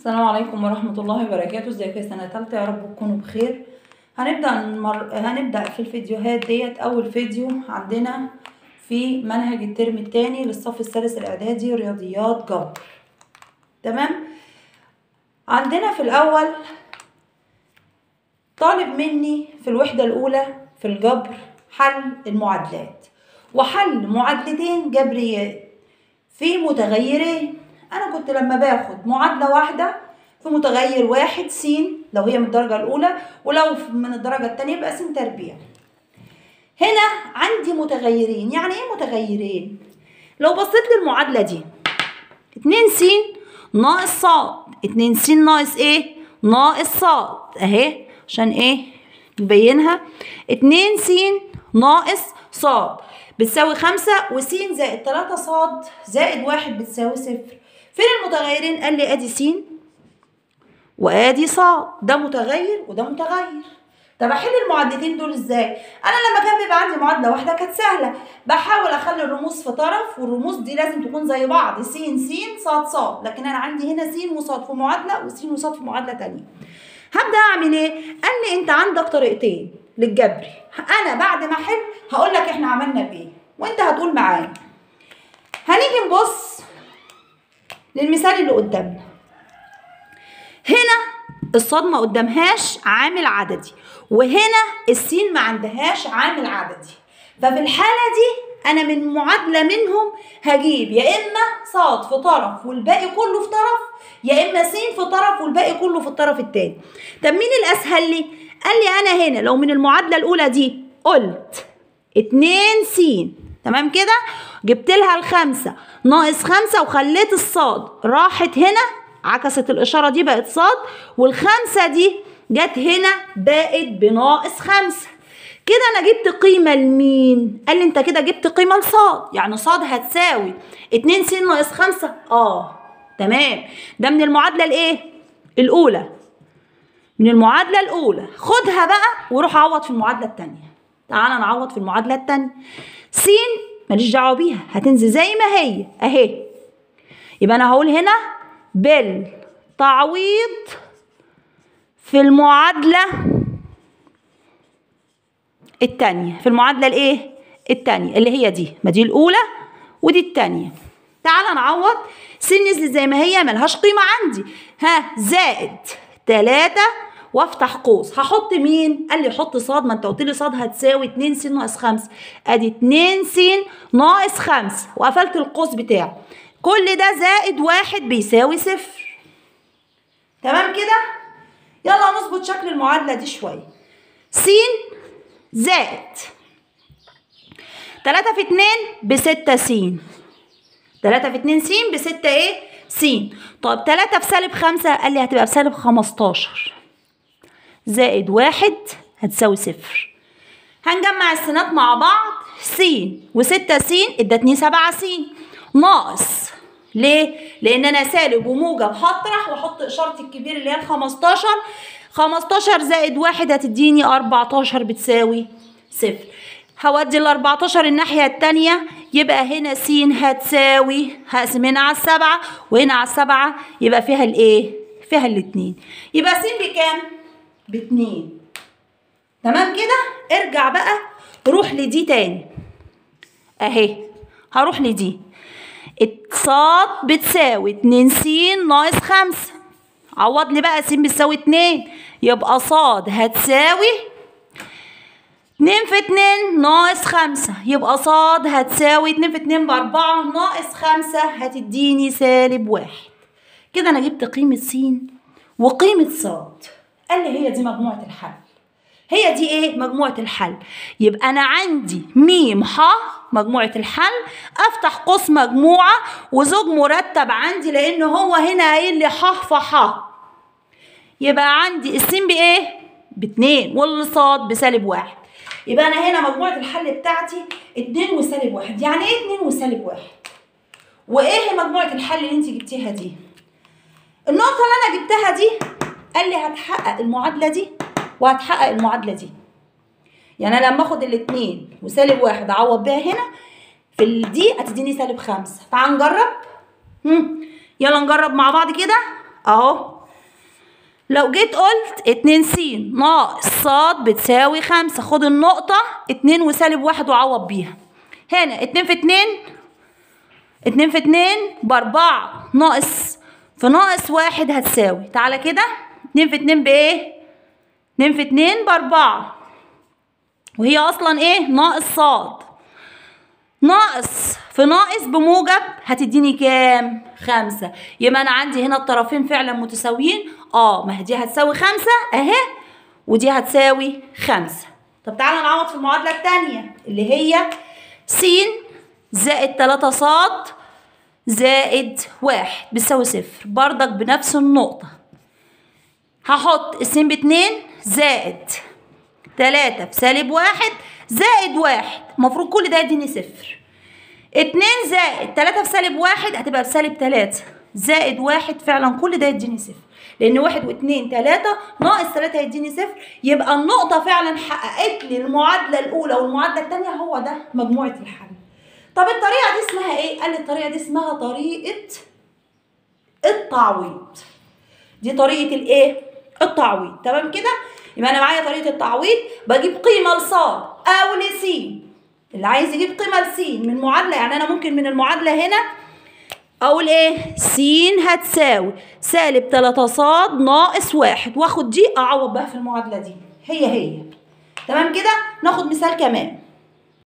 السلام عليكم ورحمة الله وبركاته ازيكم يا سنة تالتة يا رب تكونوا بخير هنبدأ المر... هنبدأ في الفيديوهات ديت أول فيديو عندنا في منهج الترم التاني للصف الثالث الإعدادي رياضيات جبر تمام عندنا في الأول طالب مني في الوحدة الأولى في الجبر حل المعادلات وحل معادلتين جبريات في متغيرين انا كنت لما باخد معادله واحده في متغير واحد س لو هي من الدرجه الاولى ولو من الدرجه الثانيه يبقى س تربيع هنا عندي متغيرين يعني ايه متغيرين لو بصيت للمعادله دي 2 س ناقص ص 2 س ناقص ايه ناقص ص اهي عشان ايه نبينها 2 س ناقص ص بتساوي خمسة وس زائد تلاتة صاد زائد واحد بتساوي صفر فين المتغيرين قال لي ادي س وادي صاد ده متغير وده متغير طب احل المعادلتين دول ازاي انا لما كان بيبقى عندي معادله واحده كانت سهله بحاول اخلي الرموز في طرف والرموز دي لازم تكون زي بعض س س صاد صاد لكن انا عندي هنا س وصاد في معادله وس وصاد في معادله تانية هبدا اعمل ايه قال لي انت عندك طريقتين للجبري انا بعد ما احل هقول لك احنا عملنا بايه وانت هتقول معايا هنيجي نبص للمثال اللي قدامنا هنا الصاد ما قدامهاش عامل عددي وهنا السين ما عندهاش عامل عددي ففي الحالة دي أنا من معادلة منهم هجيب يا إما صاد في طرف والباقي كله في طرف يا إما سين في طرف والباقي كله في الطرف التاني طب مين الأسهل لي؟ قال لي أنا هنا لو من المعادلة الأولى دي قلت اتنين س تمام كده جبت لها الخمسة ناقص خمسة وخليت الصاد راحت هنا عكست الإشارة دي بقت صاد والخمسة دي جت هنا بقت بناقص خمسة كده أنا جبت قيمة لمين؟ قال لي أنت كده جبت قيمة لصاد يعني صاد هتساوي اتنين س ناقص خمسة آه تمام ده من المعادلة الإيه؟ الأولى من المعادلة الأولى خدها بقى وروح عوض في المعادلة التانية تعالى نعوض في المعادلة التانية س ماليش دعوة بيها هتنزل زي ما هي أهي يبقى أنا هقول هنا بالتعويض في المعادلة التانية في المعادلة الإيه؟ التانية اللي هي دي ما دي الأولى ودي التانية تعالى نعوض س نزلت زي ما هي ملهاش قيمة عندي ها زائد تلاتة وافتح قوس هحط مين قال لي حط صاد ما انت قلت لي صاد هتساوي 2 س ناقص 5 ادي 2 س ناقص 5 وقفلت القوس بتاعه كل ده زائد واحد بيساوي صفر تمام كده يلا نظبط شكل المعادلة دي شوية س زائد 3 في 2 بستة س 3 في 2 س بستة ايه س طب 3 في سالب 5 قال لي هتبقى بسالب 15 زائد واحد هتساوي صفر هنجمع السينات مع بعض س وستة س ادتني سبعة س ناقص ليه؟ لأن أنا سالب وموجب هطرح وأحط إشارتي الكبير اللي هي ال 15 15 زائد واحد هتديني 14 بتساوي صفر هودي ال 14 الناحية التانية يبقى هنا س هتساوي هقسم هنا على السبعة وهنا على السبعة يبقى فيها الإيه؟ فيها الاتنين يبقى س بكام؟ باتنين تمام كده ارجع بقى روح لدي تاني اهي هروح لدي صاد بتساوي اتنين س ناقص خمسة عوض لي بقى س بتساوي اتنين يبقى صاد هتساوي اتنين في اتنين ناقص خمسة يبقى صاد هتساوي اتنين في اتنين بأربعة ناقص خمسة هتديني سالب واحد كده أنا جبت قيمة س وقيمة صاد قال لي هي دي مجموعة الحل هي دي ايه مجموعة الحل يبقى انا عندي ميم ح مجموعة الحل افتح قوس مجموعة وزوج مرتب عندي لان هو هنا قايل لي ح فح يبقى عندي السين بايه باتنين والصاد بسالب واحد يبقى انا هنا مجموعة الحل بتاعتي اتنين وسالب واحد يعني ايه اتنين وسالب واحد وايه مجموعة الحل اللي انت جبتيها دي النقطة اللي انا جبتها دي قال لي هتحقق المعادلة دي وهتحقق المعادلة دي يعني أنا لما اخد الاتنين وسالب واحد اعوض بيها هنا في دي هتديني سالب خمسة تعال نجرب هم. يلا نجرب مع بعض كده اهو لو جيت قلت اتنين س ناقص ص بتساوي خمسة خد النقطة اتنين وسالب واحد وعوض بيها هنا اتنين في اتنين اتنين في اتنين باربعة ناقص في ناقص واحد هتساوي تعالى كده اتنين في اتنين بايه اتنين في اتنين باربعة وهي اصلا ايه ناقص صاد ناقص في ناقص بموجب هتديني كام خمسة يبقى انا عندي هنا الطرفين فعلا متساويين اه ما هي دي هتساوي خمسة اهي ودي هتساوي خمسة طب تعالى نعوض في المعادلة التانية اللي هي س زائد تلاتة صاد زائد واحد بتساوي صفر بردك بنفس النقطة هحط السين باتنين زائد تلاتة في سالب واحد زائد واحد المفروض كل ده يديني صفر اتنين زائد تلاتة في سالب واحد هتبقى بسالب تلاتة زائد واحد فعلا كل ده يديني صفر لان واحد واتنين تلاتة ناقص تلاتة هيديني صفر يبقى النقطة فعلا حققت لي المعادلة الأولى والمعادلة التانية هو ده مجموعة الحل طب الطريقة دي اسمها ايه؟ قال لي الطريقة دي اسمها طريقة التعويض دي طريقة الايه؟ التعويض تمام كده؟ يبقى انا معايا طريقة التعويض بجيب قيمة لصاد او لس اللي عايز يجيب قيمة لس من معادلة يعني انا ممكن من المعادلة هنا اقول ايه؟ س هتساوي سالب 3 صاد ناقص واحد واخد دي اعوض بقى في المعادلة دي هي هي تمام كده؟ ناخد مثال كمان